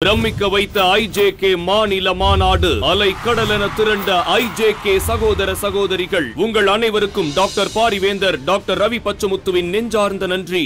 பிரமிக்க வைத்த ஐஜேகே மாநில மாநாடு அலை கடலென திரண்ட ஐஜேகே சகோதர சகோதரிகள் உங்கள் அனைவருக்கும் டாக்டர் பாரிவேந்தர் டாக்டர் ரவி பச்சமுத்துவின் நெஞ்சார்ந்த நன்றி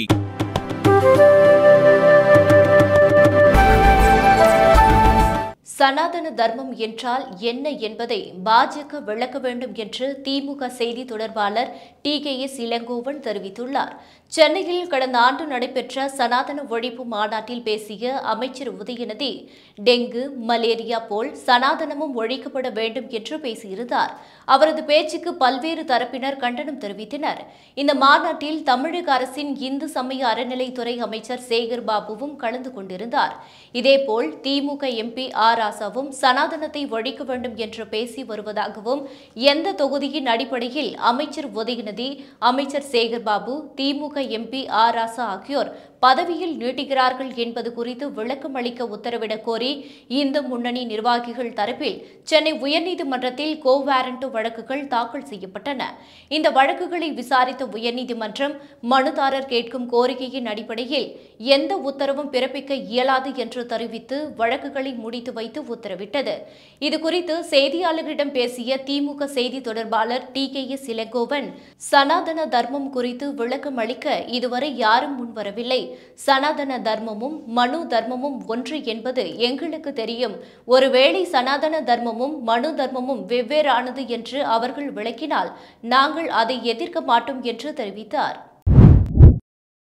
சனாதன தர்மம் என்றால் என்ன என்பதை பாஜக விளக்க வேண்டும் என்று திமுக செய்தி தொடர்பாளர் டி கே எஸ் இளங்கோவன் தெரிவித்துள்ளார் சென்னையில் கடந்த ஆண்டு நடைபெற்ற சனாதன ஒழிப்பு மாநாட்டில் பேசிய அமைச்சர் உதயநிதி டெங்கு மலேரியா போல் சனாதனமும் ஒழிக்கப்பட வேண்டும் என்று பேசியிருந்தார் அவரது பேச்சுக்கு பல்வேறு தரப்பினர் கண்டனம் தெரிவித்தனர் இந்த மாநாட்டில் தமிழக அரசின் இந்து சமய அறநிலைத்துறை அமைச்சர் சேகர் பாபுவும் கலந்து கொண்டிருந்தார் இதேபோல் திமுக எம்பி ஆர் ராசாவும் சனாதனத்தை ஒழிக்க வேண்டும் என்று பேசி வருவதாகவும் எந்த தொகுதியின் அடிப்படையில் அமைச்சர் உதயநிதி அமைச்சர் சேகர் பாபு திமுக எம்பி ஆர் ராசா ஆகியோர் பதவியில் நீட்டுகிறார்கள் என்பது குறித்து விளக்கம் அளிக்க உத்தரவிடக் கோரி இந்து முன்னணி நிர்வாகிகள் தரப்பில் சென்னை உயர்நீதிமன்றத்தில் கோவாரண்ட் வழக்குகள் தாக்கல் செய்யப்பட்டன இந்த வழக்குகளை விசாரித்த உயர்நீதிமன்றம் மனுதாரர் கேட்கும் கோரிக்கையின் அடிப்படையில் எந்த உத்தரவும் பிறப்பிக்க இயலாது என்று தெரிவித்து வழக்குகளை முடித்து வைத்து உத்தரவிட்டது இதுகுறித்து செய்தியாளர்களிடம் பேசிய திமுக செய்தி தொடர்பாளர் டி கே எஸ் இளங்கோவன் சனாதன தர்மம் குறித்து விளக்கம் அளிக்க இதுவரை யாரும் முன்வரவில்லை சனாதன தர்மமும் மனு தர்மமும் ஒன்று என்பது எங்களுக்கு தெரியும் ஒருவேளை சனாதன தர்மமும் மனு தர்மமும் வெவ்வேறானது என்று அவர்கள் விளக்கினால் நாங்கள் அதை எதிர்க்க மாட்டோம் என்று தெரிவித்தார்